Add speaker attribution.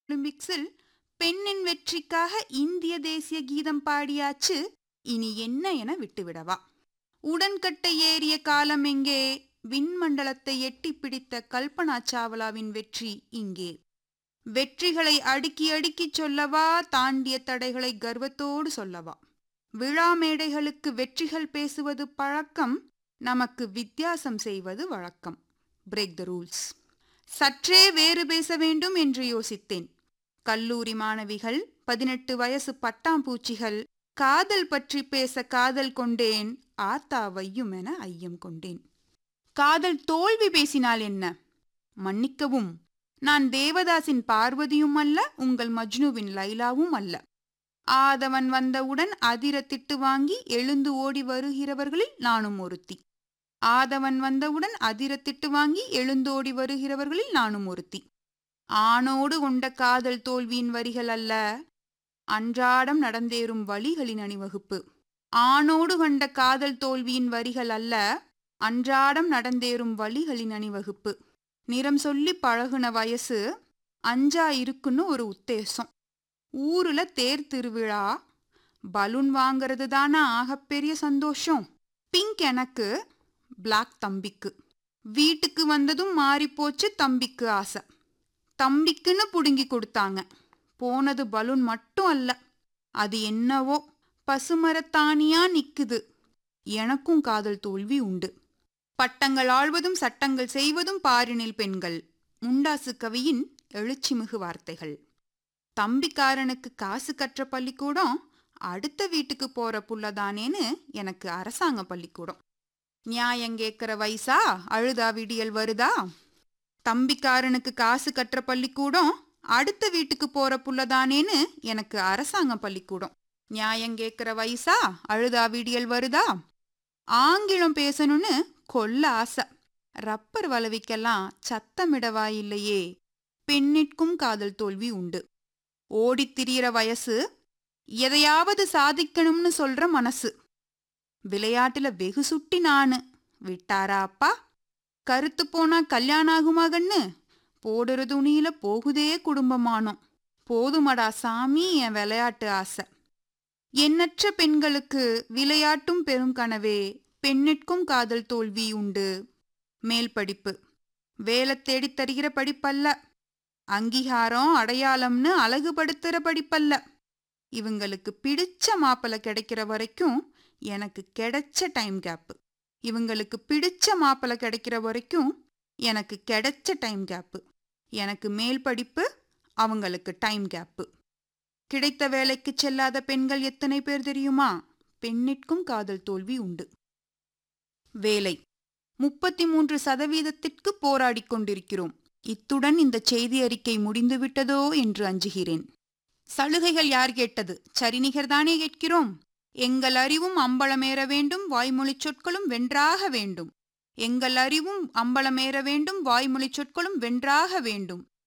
Speaker 1: ஒலிம்பிக்ஸில் பெண்ணின் வெற்றிக்காக இந்திய தேசிய கீதம் பாடியாச்சு இனி என்ன என விட்டுவிடவா உடன்கட்டை ஏறிய காலம் எங்கே விண்மண்டலத்தை எட்டி பிடித்த கல்பனா சாவ்லாவின் வெற்றி இங்கே வெற்றிகளை அடுக்கி அடுக்கிச் சொல்லவா தாண்டிய தடைகளை கர்வத்தோடு சொல்லவா விழா மேடைகளுக்கு வெற்றிகள் பேசுவது பழக்கம் நமக்கு வித்தியாசம் செய்வது வழக்கம் பிரேக் த ரூல்ஸ் சற்றே வேறு பேச வேண்டும் என்று யோசித்தேன் கல்லூரி மாணவிகள் பதினெட்டு வயசு பட்டாம்பூச்சிகள் காதல் பற்றி பேச காதல் கொண்டேன் ஆத்தா வையும் என ஐயம் கொண்டேன் காதல் தோல்வி பேசினால் என்ன மன்னிக்கவும் நான் தேவதாசின் பார்வதியும் அல்ல உங்கள் மஜ்னுவின் லைலாவும் அல்ல ஆதவன் வந்தவுடன் அதிர திட்டு வாங்கி எழுந்து ஓடி வருகிறவர்களில் நானும் ஒருத்தி ஆதவன் வந்தவுடன் அதிர திட்டு வாங்கி எழுந்தோடி வருகிறவர்களில் நானும் ஒருத்தி ஆணோடு கொண்ட காதல் தோல்வியின் வரிகள் அல்ல அன்றாடம் நடந்தேறும் வழிகளின் அணிவகுப்பு ஆணோடு கொண்ட காதல் தோல்வியின் வரிகள் அல்ல அன்றாடம் நடந்தேறும் வழிகளின் அணிவகுப்பு நிறம் சொல்லி பழகுன வயசு அஞ்சா இருக்குன்னு ஒரு உத்தேசம் ஊருல தேர் திருவிழா பலூன் வாங்குறது தானே ஆகப்பெரிய சந்தோஷம் பிங்க் எனக்கு பிளாக் தம்பிக்கு வீட்டுக்கு வந்ததும் மாறிப்போச்சு தம்பிக்கு ஆசை தம்பிக்குன்னு புடுங்கி கொடுத்தாங்க போனது பலூன் மட்டும் அல்ல அது என்னவோ பசுமரத்தானியா நிக்குது எனக்கும் காதல் தோல்வி உண்டு பட்டங்கள் ஆழ்வதும் சட்டங்கள் செய்வதும் பாரினில் பெண்கள் முண்டாசு கவியின் எழுச்சிமிகு வார்த்தைகள் தம்பிக்காரனுக்கு காசு கற்ற பள்ளிக்கூடம் அடுத்த வீட்டுக்கு போற புள்ளதானேன்னு எனக்கு அரசாங்க பள்ளிக்கூடம் நியாயம் கேட்கிற வயசா அழுதா விடியல் வருதா தம்பிக்காரனுக்கு காசு கற்ற பள்ளிக்கூடம் அடுத்த வீட்டுக்கு போற புள்ளதானேன்னு எனக்கு அரசாங்க பள்ளிக்கூடம் நியாயம் கேட்கிற வயசா அழுதா விடியல் வருதா ஆங்கிலம் பேசணும்னு கொல்ல ஆசை ரப்பர் வளவிக்கெல்லாம் சத்தமிடவா இல்லையே பெண்ணிற்கும் காதல் தோல்வி உண்டு ஓடித் திரியிற வயசு எதையாவது சாதிக்கணும்னு சொல்ற மனசு விளையாட்டுல வெகு சுட்டி நானு விட்டாரா அப்பா கருத்து போனா கல்யாணம் ஆகுமா கண்ணு போடுற துணியில போகுதே குடும்பமானோம் போதுமடா சாமி என் விளையாட்டு ஆசை எண்ணற்ற பெண்களுக்கு விளையாட்டும் பெரும் கனவே பெண்ணிற்கும் காதல் தோல்வி உண்டு மேல் படிப்பு வேலை தேடித் தருகிற படிப்பல்ல அங்கீகாரம் அடையாளம்னு அழகுபடுத்துற படிப்பல்ல இவங்களுக்கு பிடிச்ச மாப்பிள்ளை கிடைக்கிற வரைக்கும் எனக்கு கிடைச்ச டைம் கேப்பு இவங்களுக்கு பிடிச்ச மாப்பிள்ளை கிடைக்கிற வரைக்கும் எனக்கு கிடைச்ச டைம் கேப்பு எனக்கு மேல் படிப்பு அவங்களுக்கு டைம் கேப்பு கிடைத்த வேலைக்கு செல்லாத பெண்கள் எத்தனை பேர் தெரியுமா பெண்ணிற்கும் காதல் தோல்வி உண்டு வேலை முப்பத்தி மூன்று சதவீதத்திற்கு போராடிக் கொண்டிருக்கிறோம் இத்துடன் இந்த செய்தி அறிக்கை முடிந்துவிட்டதோ என்று அஞ்சுகிறேன் சலுகைகள் யார் கேட்டது சரிநிகர்தானே கேட்கிறோம் எங்கள் அறிவும் அம்பலமேற வேண்டும் வாய்மொழிச் சொற்களும் வென்றாக வேண்டும் எங்கள் அறிவும் அம்பலமேற வேண்டும் வாய்மொழிச் சொற்களும் வென்றாக வேண்டும்